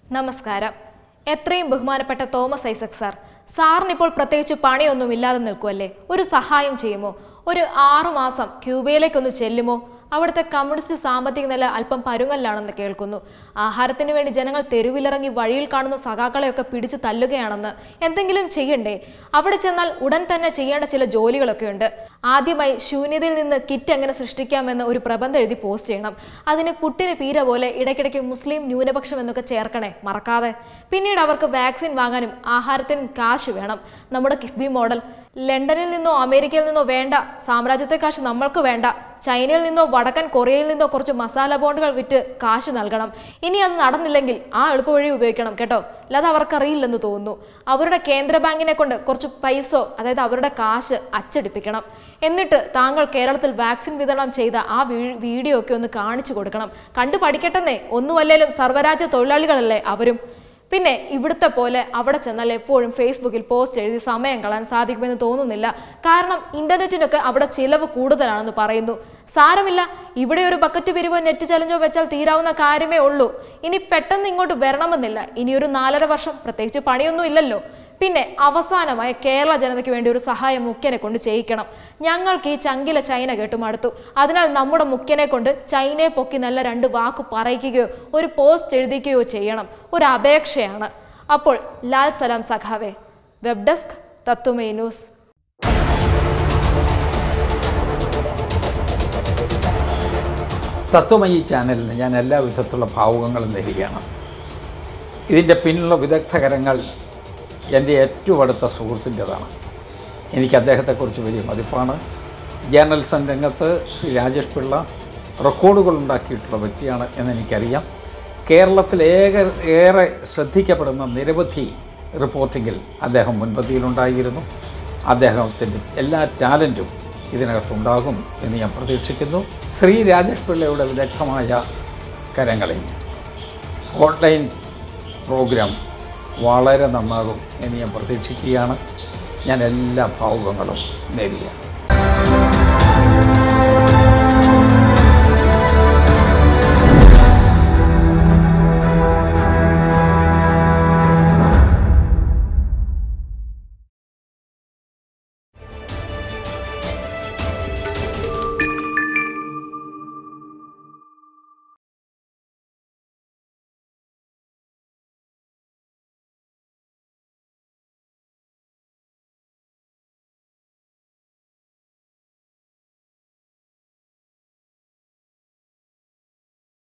നമസ്കാരം എത്രയും ബഹുമാനപ്പെട്ട തോമസ് ഐസക് സാർ സാറിനിപ്പോൾ പ്രത്യേകിച്ച് പണിയൊന്നും ഇല്ലാതെ നിൽക്കുമല്ലേ ഒരു സഹായം ചെയ്യുമോ ഒരു ആറു മാസം ക്യൂബയിലേക്കൊന്ന് ചെല്ലുമോ അവിടുത്തെ കമ്മ്യൂണിസ്റ്റ് സാമ്പത്തിക നില അല്പം പരുങ്ങലിലാണെന്ന് കേൾക്കുന്നു ആഹാരത്തിന് വേണ്ടി ജനങ്ങൾ തെരുവിലിറങ്ങി വഴിയിൽ കാണുന്ന സഖാക്കളെയൊക്കെ പിടിച്ചു തല്ലുകയാണെന്ന് എന്തെങ്കിലും ചെയ്യണ്ടേ അവിടെ ചെന്നാൽ ഉടൻ തന്നെ ചെയ്യേണ്ട ചില ജോലികളൊക്കെ ഉണ്ട് ആദ്യമായി ശൂന്യതയിൽ നിന്ന് കിറ്റ് എങ്ങനെ സൃഷ്ടിക്കാമെന്ന് ഒരു പ്രബന്ധം എഴുതി പോസ്റ്റ് ചെയ്യണം അതിന് പുട്ടിന് പീര പോലെ ഇടയ്ക്കിടയ്ക്ക് മുസ്ലിം ന്യൂനപക്ഷം എന്നൊക്കെ ചേർക്കണേ മറക്കാതെ പിന്നീട് അവർക്ക് വാക്സിൻ വാങ്ങാനും ആഹാരത്തിനും കാശ് വേണം നമ്മുടെ കിഫ്ബി മോഡൽ ലണ്ടനിൽ നിന്നോ അമേരിക്കയിൽ നിന്നോ വേണ്ട സാമ്രാജ്യത്തെ കാശ് നമ്മൾക്ക് വേണ്ട ചൈനയിൽ നിന്നോ വടക്കൻ കൊറിയയിൽ നിന്നോ കുറച്ച് മസാല ബോണ്ടുകൾ വിറ്റ് കാശ് നൽകണം ഇനി അത് നടന്നില്ലെങ്കിൽ ആ എളുപ്പവഴി ഉപയോഗിക്കണം കേട്ടോ അല്ലാതെ അവർക്കറിയില്ലെന്ന് തോന്നുന്നു അവരുടെ കേന്ദ്ര ബാങ്കിനെ കൊണ്ട് കുറച്ച് പൈസ അതായത് അവരുടെ കാശ് അച്ചടിപ്പിക്കണം എന്നിട്ട് താങ്കൾ കേരളത്തിൽ വാക്സിൻ വിതരണം ചെയ്ത ആ വീ- വീഡിയോ ഒക്കെ ഒന്ന് കാണിച്ചു കൊടുക്കണം കണ്ടു പഠിക്കട്ടെന്നേ ഒന്നുമല്ലേലും സർവ്വരാജ്യ തൊഴിലാളികളല്ലേ അവരും പിന്നെ ഇവിടുത്തെ പോലെ അവിടെ ചെന്നാൽ എപ്പോഴും ഫേസ്ബുക്കിൽ പോസ്റ്റ് എഴുതി സമയം കളയാൻ സാധിക്കുമെന്ന് തോന്നുന്നില്ല കാരണം ഇന്റർനെറ്റിനൊക്കെ അവിടെ ചിലവ് കൂടുതലാണെന്ന് പറയുന്നു സാരമില്ല ഇവിടെ ഒരു ബക്കറ്റ് പിരിവോ നെറ്റ് ചലഞ്ചോ വെച്ചാൽ തീരാവുന്ന കാര്യമേ ഉള്ളൂ ഇനി പെട്ടെന്ന് ഇങ്ങോട്ട് വരണമെന്നില്ല ഇനി ഒരു നാലര വർഷം പ്രത്യേകിച്ച് പണിയൊന്നും ഇല്ലല്ലോ പിന്നെ അവസാനമായി കേരള ജനതയ്ക്ക് വേണ്ടി ഒരു സഹായം മുഖ്യനെ കൊണ്ട് ചെയ്യിക്കണം ഞങ്ങൾക്ക് ഈ ചങ്കില ചൈന കേട്ടു മടുത്തു അതിനാൽ നമ്മുടെ മുഖ്യനെ കൊണ്ട് ചൈനയെ പൊക്കി നല്ല രണ്ട് വാക്ക് പറയിക്കുകയോ ഒരു പോസ്റ്റ് എഴുതിക്കുകയോ ചെയ്യണം ഒരു അപേക്ഷയാണ് അപ്പോൾ ലാൽ സലാം സഖാവേ വെബ് ഡെസ്ക് തത്തുമൈ ന്യൂസ് തത്വമയി ചാനലിന് ഞാൻ എല്ലാ വിധത്തിലുള്ള ഭാവുകങ്ങളും നേരുകയാണ് ഇതിൻ്റെ പിന്നിലുള്ള വിദഗ്ധകരങ്ങൾ എൻ്റെ ഏറ്റവും അടുത്ത സുഹൃത്തിൻ്റെതാണ് എനിക്ക് അദ്ദേഹത്തെക്കുറിച്ച് വലിയ മതിപ്പാണ് ജേർണലിസം രംഗത്ത് ശ്രീ രാജേഷ് പിള്ള റെക്കോർഡുകൾ ഉണ്ടാക്കിയിട്ടുള്ള വ്യക്തിയാണ് എന്നെനിക്കറിയാം കേരളത്തിൽ ഏക ഏറെ ശ്രദ്ധിക്കപ്പെടുന്ന നിരവധി റിപ്പോർട്ടിങ്ങിൽ അദ്ദേഹം മുൻപന്തിയിലുണ്ടായിരുന്നു അദ്ദേഹത്തിൻ്റെ എല്ലാ ടാലൻറ്റും ഇതിനകത്തുണ്ടാകും എന്ന് ഞാൻ പ്രതീക്ഷിക്കുന്നു ശ്രീ രാജേഷ് പിള്ളയുടെ വിദഗ്ധമായ കരങ്ങളിൽ ഓൺലൈൻ പ്രോഗ്രാം വളരെ നന്നാകും എന്ന് ഞാൻ പ്രതീക്ഷിക്കുകയാണ് ഞാൻ എല്ലാ ഭാവുകങ്ങളും നേരുകയാണ്